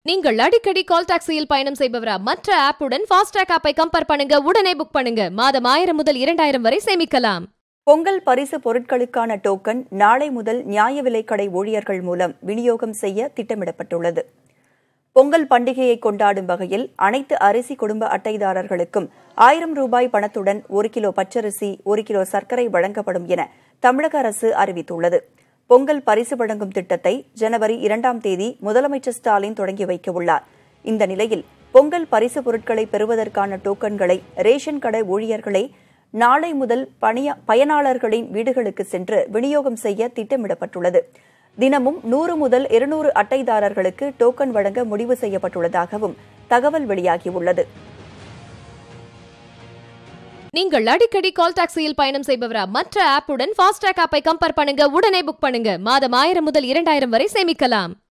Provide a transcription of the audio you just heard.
நீங்கள் அடிக்கடி கால் டாக்ஸியில் பயணம் செய்பவரா மற்ற ஆப்புடன் ஃபாஸ்டாக் ஆப்பை கம்பேர் பண்ணுங்க உடனே புக் பண்ணுங்க மாதம் ஆயிரம் முதல் இரண்டாயிரம் வரை சேமிக்கலாம் பொங்கல் பரிசு பொருட்களுக்கான டோக்கன் நாளை முதல் நியாய விலைக்கடை ஊழியர்கள் மூலம் விநியோகம் செய்ய திட்டமிடப்பட்டுள்ளது பொங்கல் பண்டிகையை கொண்டாடும் வகையில் அனைத்து அரிசி குடும்ப அட்டைதாரர்களுக்கும் ஆயிரம் ரூபாய் பணத்துடன் ஒரு கிலோ பச்சரிசி ஒரு கிலோ சர்க்கரை வழங்கப்படும் என தமிழக அரசு அறிவித்துள்ளது பொங்கல் பரிசு வழங்கும் திட்டத்தை ஜனவரி இரண்டாம் தேதி முதலமைச்சர் ஸ்டாலின் தொடங்கி வைக்க உள்ளார் இந்த நிலையில் பொங்கல் பரிசு பொருட்களை பெறுவதற்கான டோக்கன்களை ரேஷன் கடை ஊழியர்களை நாளை முதல் பணிய பயனாளர்களின் வீடுகளுக்கு சென்று விநியோகம் செய்ய திட்டமிடப்பட்டுள்ளது தினமும் நூறு முதல் இருநூறு அட்டைதாரர்களுக்கு டோக்கன் வழங்க முடிவு செய்யப்பட்டுள்ளதாகவும் தகவல் வெளியாகியுள்ளது நீங்கள் அடிக்கடி கால் டாக்ஸியில் பயணம் செய்பவரா மற்ற ஆப்புடன் ஃபாஸ்டாக் ஆப்பை கம்பேர் பண்ணுங்க உடனே புக் பண்ணுங்க மாதம் ஆயிரம் முதல் இரண்டாயிரம் வரை சேமிக்கலாம்